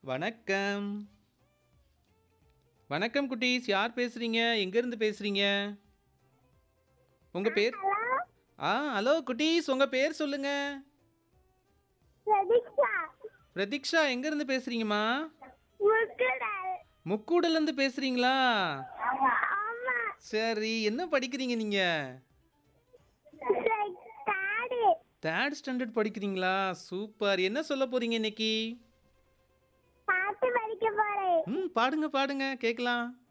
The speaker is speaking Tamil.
வணக்கம் வணக்கம் குட்டீஸ் யார் பேசுறீங்க எங்கேருந்து பேசுறீங்க உங்க பேர் ஹலோ ஆ ஹலோ குட்டீஸ் உங்க பேர் சொல்லுங்க பிரதீக்ஷா பிரதீக்ஷா எங்கேருந்து பேசுறீங்கம்மா முக்குடல் முக்கூடலேருந்து பேசுறீங்களா ஆமா சரி என்ன படிக்கிறீங்க நீங்க தாடி தேர்ட் ஸ்டாண்டர்ட் படிக்கிறீங்களா சூப்பர் என்ன சொல்ல போறீங்க இன்னைக்கு பாட்டு படிக்க போறேன் ம் பாடுங்க பாடுங்க கேட்கலாம்